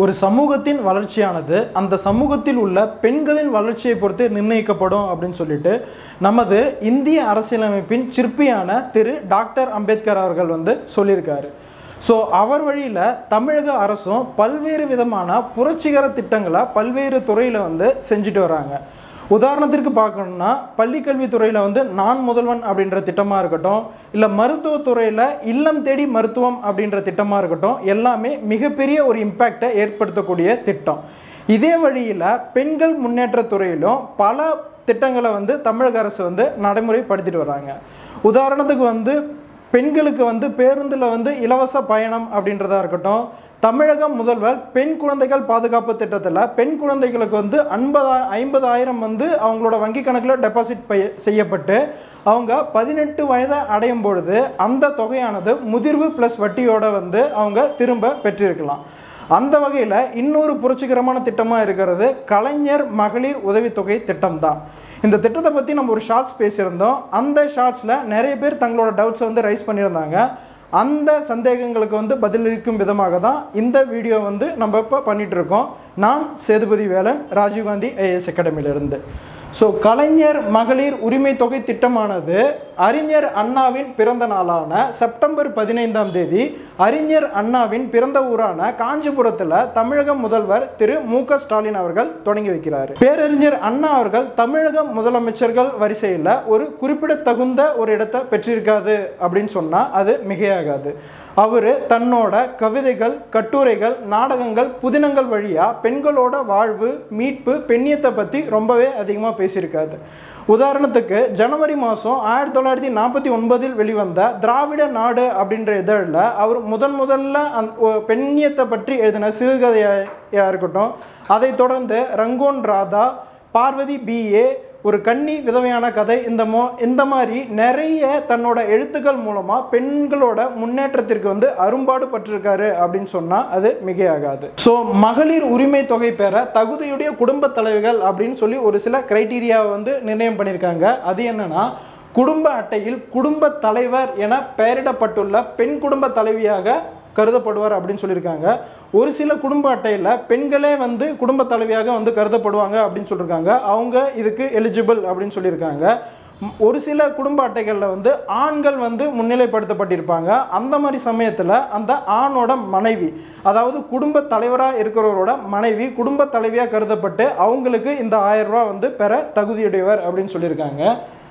ஒரு சமூகத்தின் வளர்ச்சியானது அந்த சமூகத்தில் உள்ள பெண்களின் வளர்ச்சியை பொறுத்து நிர்ணயிக்கப்படும் அப்படின்னு சொல்லிட்டு நமது இந்திய அரசியலமைப்பின் சிற்பியான திரு டாக்டர் அம்பேத்கர் அவர்கள் வந்து சொல்லியிருக்காரு ஸோ அவர் வழியில் தமிழக அரசும் பல்வேறு விதமான புரட்சிகர திட்டங்களை பல்வேறு துறையில் வந்து செஞ்சுட்டு வராங்க உதாரணத்திற்கு பார்க்கணும்னா பள்ளிக்கல்வித்துறையில் வந்து நான் முதல்வன் அப்படின்ற திட்டமாக இருக்கட்டும் இல்லை மருத்துவத்துறையில் இல்லம் தேடி மருத்துவம் அப்படின்ற திட்டமாக இருக்கட்டும் எல்லாமே மிகப்பெரிய ஒரு இம்பேக்டை ஏற்படுத்தக்கூடிய திட்டம் இதே வழியில் பெண்கள் முன்னேற்றத் துறையிலும் பல திட்டங்களை வந்து தமிழக அரசு வந்து நடைமுறைப்படுத்திட்டு வராங்க உதாரணத்துக்கு வந்து பெண்களுக்கு வந்து பேருந்தில் வந்து இலவச பயணம் அப்படின்றதா இருக்கட்டும் தமிழக முதல்வர் பெண் குழந்தைகள் பாதுகாப்பு திட்டத்தில் பெண் குழந்தைகளுக்கு வந்து ஐம்பதா ஐம்பதாயிரம் வந்து அவங்களோட வங்கி கணக்கில் டெபாசிட் பய செய்யப்பட்டு அவங்க பதினெட்டு வயதை அடையும் பொழுது அந்த தொகையானது முதிர்வு ப்ளஸ் வட்டியோட வந்து அவங்க திரும்ப பெற்றிருக்கலாம் அந்த வகையில் இன்னொரு புரட்சிகரமான திட்டமாக இருக்கிறது கலைஞர் மகளிர் உதவித்தொகை திட்டம் தான் இந்த திட்டத்தை பற்றி நம்ம ஒரு ஷார்ட்ஸ் பேசியிருந்தோம் அந்த ஷார்ட்ஸில் நிறைய பேர் தங்களோட டவுட்ஸை வந்து ரைஸ் பண்ணியிருந்தாங்க அந்த சந்தேகங்களுக்கு வந்து பதிலளிக்கும் விதமாக தான் இந்த வீடியோ வந்து நம்ம இப்போ பண்ணிட்டு இருக்கோம் நான் சேதுபதி வேலன் ராஜீவ்காந்தி ஐஏஎஸ் அகாடமியிலிருந்து ஸோ கலைஞர் மகளிர் உரிமை தொகை திட்டமானது அறிஞர் அண்ணாவின் பிறந்த நாளான செப்டம்பர் பதினைந்தாம் தேதி அறிஞர் அண்ணாவின் பிறந்த ஊரான காஞ்சிபுரத்தில் தமிழக முதல்வர் திரு மு க ஸ்டாலின் அவர்கள் தொடங்கி வைக்கிறார் பேரறிஞர் அண்ணா அவர்கள் தமிழக முதலமைச்சர்கள் வரிசையில் ஒரு குறிப்பிடத்தகுந்த ஒரு இடத்தை பெற்றிருக்காது அப்படின்னு சொன்னால் அது மிகையாகாது அவர் தன்னோட கவிதைகள் கட்டுரைகள் நாடகங்கள் புதினங்கள் வழியாக பெண்களோட வாழ்வு மீட்பு பெண்ணியத்தை பற்றி ரொம்பவே அதிகமாக பேசியிருக்காரு உதாரணத்துக்கு ஜனவரி மாதம் ஆயிரத்தி தொள்ளாயிரத்தி நாற்பத்தி ஒன்பதில் வெளிவந்த திராவிட நாடு அப்படின்ற இதழில் அவர் முதன் முதல்ல அந் ஒ- பெண்ணியத்தை பற்றி எழுதின சிறுகதையாக இருக்கட்டும் அதைத் தொடர்ந்து ரங்கோன் ராதா பார்வதி பிஏ ஒரு கன்னி விதவையான கதை இந்த மோ இந்த மாதிரி நிறைய தன்னோட எழுத்துக்கள் மூலமாக பெண்களோட முன்னேற்றத்திற்கு வந்து அரும்பாடு பட்டிருக்காரு அப்படின்னு சொன்னால் அது மிகையாகாது ஸோ மகளிர் உரிமை தொகை பெற தகுதியுடைய குடும்ப தலைவிகள் அப்படின்னு சொல்லி ஒரு சில கிரைட்டீரியாவை வந்து நிர்ணயம் பண்ணியிருக்காங்க அது என்னன்னா குடும்ப அட்டையில் குடும்ப தலைவர் என பெயரிடப்பட்டுள்ள பெண் குடும்ப தலைவியாக கருதப்படுவார் அப்படின்னு சொல்லியிருக்காங்க ஒரு சில குடும்ப அட்டையில் பெண்களே வந்து குடும்ப தலைவியாக வந்து கருதப்படுவாங்க அப்படின்னு சொல்லியிருக்காங்க அவங்க இதுக்கு எலிஜிபிள் அப்படின்னு சொல்லியிருக்காங்க ம், ஒரு சில குடும்ப அட்டைகளில் வந்து ஆண்கள் வந்து முன்னிலைப்படுத்தப்பட்டிருப்பாங்க அந்த மாதிரி சமயத்தில் அந்த ஆணோட மனைவி அதாவது குடும்ப தலைவராக இருக்கிறவரோட மனைவி குடும்ப தலைவியாக கருதப்பட்டு அவங்களுக்கு இந்த ஆயிரம் ரூபாய் வந்து பெற தகுதியுடையவர் அப்படின்னு சொல்லியிருக்காங்க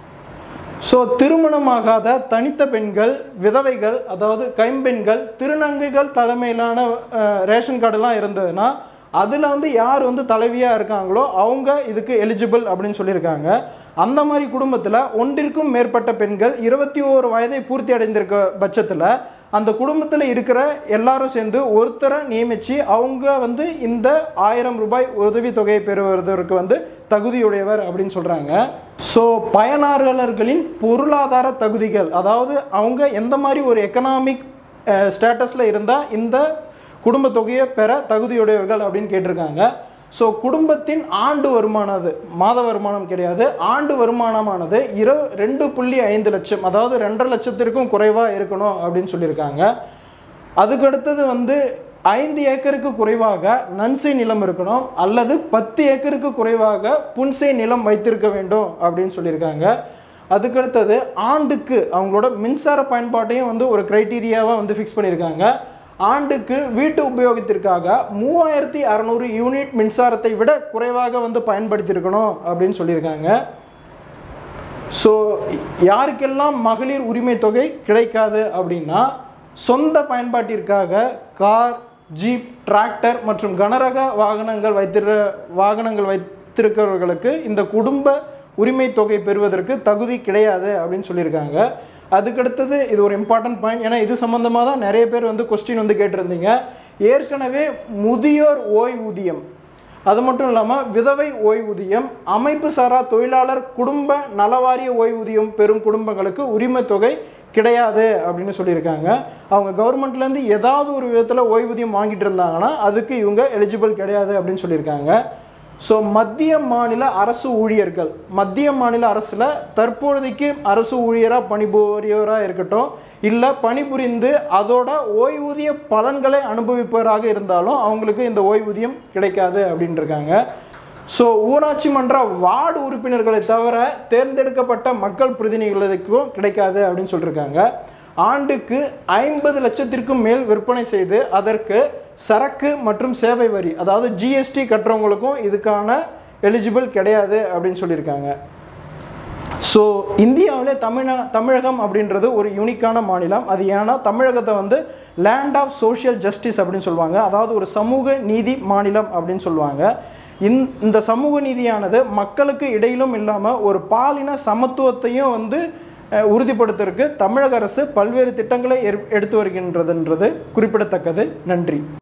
ஸோ திருமணமாகாத தனித்த பெண்கள் விதவைகள் அதாவது கைம்பெண்கள் திருநங்கைகள் தலைமையிலான அஹ், ரேஷன் கார்டுலாம் இருந்ததுன்னா அதில் வந்து யார் வந்து தலைவியாக இருக்காங்களோ அவங்க இதுக்கு எலிஜிபிள் அப்படின்னு சொல்லியிருக்காங்க அந்த மாதிரி குடும்பத்தில் ஒன்றிற்கும் மேற்பட்ட பெண்கள் இருபத்தி ஓரு வயதை பூர்த்தி அடைந்திருக்க பட்சத்தில் அந்த குடும்பத்தில் இருக்கிற எல்லாரும் சேர்ந்து ஒருத்தரை நியமித்து அவங்க வந்து இந்த ஆயிரம் ரூபாய் உதவித்தொகையை பெறுவதற்கு வந்து தகுதியுடையவர் அப்படின்னு சொல்கிறாங்க ஸோ பயனாளர்களின் பொருளாதார தகுதிகள் அதாவது அவங்க எந்த மாதிரி ஒரு எக்கனாமிக் ஸ்டேட்டஸில் இருந்தால் இந்த குடும்பத் தொகையை பெற தகுதியுடையவர்கள் அப்படின்னு கேட்டிருக்காங்க ஸோ குடும்பத்தின் ஆண்டு வருமானம் அது மாத வருமானம் கிடையாது ஆண்டு வருமானமானது இரு ரெண்டு புள்ளி ஐந்து லட்சம் அதாவது ரெண்டரை லட்சத்திற்கும் குறைவாக இருக்கணும் அப்படின்னு சொல்லியிருக்காங்க அதுக்கு அடுத்தது வந்து ஐந்து ஏக்கருக்கு குறைவாக நன்சை நிலம் இருக்கணும் அல்லது பத்து ஏக்கருக்கு குறைவாக புன்சை நிலம் வைத்திருக்க வேண்டும் அப்படின்னு சொல்லியிருக்காங்க அதுக்கடுத்தது ஆண்டுக்கு அவங்களோட மின்சார பயன்பாட்டையும் வந்து ஒரு க்ரைட்டீரியாவாக வந்து ஃபிக்ஸ் பண்ணியிருக்காங்க ஆண்டுக்கு வீட்டு உபயோகத்திற்காக மூவாயிரத்தி அறநூறு யூனிட் மின்சாரத்தை விட குறைவாக வந்து பயன்படுத்தியிருக்கணும் அப்படின்னு சொல்லியிருக்காங்க ஸோ யாருக்கெல்லாம் மகளிர் உரிமை தொகை கிடைக்காது அப்படின்னா சொந்த பயன்பாட்டிற்காக கார் ஜீப் டிராக்டர் மற்றும் கனரக வாகனங்கள் வைத்திரு வாகனங்கள் வைத்திருக்கிறவர்களுக்கு இந்த குடும்ப உரிமை தொகை பெறுவதற்கு தகுதி கிடையாது அப்படின்னு சொல்லியிருக்காங்க அதுக்கடுத்தது இது ஒரு இம்பார்ட்டன்ட் பாயிண்ட் ஏன்னா இது சம்மந்தமாக தான் நிறைய பேர் வந்து கொஸ்டின் வந்து கேட்டிருந்தீங்க ஏற்கனவே முதியோர் ஓய்வூதியம் அது மட்டும் இல்லாமல் விதவை ஓய்வூதியம் அமைப்பு சாரா தொழிலாளர் குடும்ப நலவாரிய ஓய்வூதியம் பெறும் குடும்பங்களுக்கு உரிமை தொகை கிடையாது அப்படின்னு சொல்லியிருக்காங்க அவங்க கவர்மெண்ட்லேருந்து ஏதாவது ஒரு விதத்தில் ஓய்வூதியம் வாங்கிட்டு இருந்தாங்கன்னா அதுக்கு இவங்க எலிஜிபிள் கிடையாது அப்படின்னு சொல்லியிருக்காங்க ஸோ மத்திய மாநில அரசு ஊழியர்கள் மத்திய மாநில அரசில் தற்பொழுதைக்கு அரசு ஊழியராக பணிபுரியவராக இருக்கட்டும் இல்லை பணிபுரிந்து அதோட ஓய்வூதிய பலன்களை அனுபவிப்பவராக இருந்தாலும் அவங்களுக்கு இந்த ஓய்வூதியம் கிடைக்காது அப்படின்னு இருக்காங்க ஸோ ஊராட்சி மன்ற வார்டு உறுப்பினர்களை தவிர தேர்ந்தெடுக்கப்பட்ட மக்கள் பிரதிநிதிகளுக்கும் கிடைக்காது அப்படின்னு சொல்லியிருக்காங்க ஆண்டுக்கு ஐம்பது லட்சத்திற்கும் மேல் விற்பனை செய்து அதற்கு சரக்கு மற்றும் சேவை வரி அதாவது ஜிஎஸ்டி கட்டுறவங்களுக்கும் இதுக்கான எலிஜிபிள் கிடையாது அப்படின்னு சொல்லியிருக்காங்க ஸோ இந்தியாவிலே தமிழ தமிழகம் அப்படின்றது ஒரு யூனிக்கான மாநிலம் அது ஏன்னா தமிழகத்தை வந்து லேண்ட் ஆஃப் சோஷியல் ஜஸ்டிஸ் அப்படின்னு சொல்லுவாங்க அதாவது ஒரு சமூக நீதி மாநிலம் அப்படின்னு சொல்லுவாங்க இந் இந்த சமூக நீதியானது மக்களுக்கு இடையிலும் இல்லாமல் ஒரு பாலின சமத்துவத்தையும் வந்து அஹ், உறுதிப்படுத்துறதுக்கு தமிழக அரசு பல்வேறு திட்டங்களை ஏற்- எடுத்து வருகின்றதுன்றது குறிப்பிடத்தக்கது நன்றி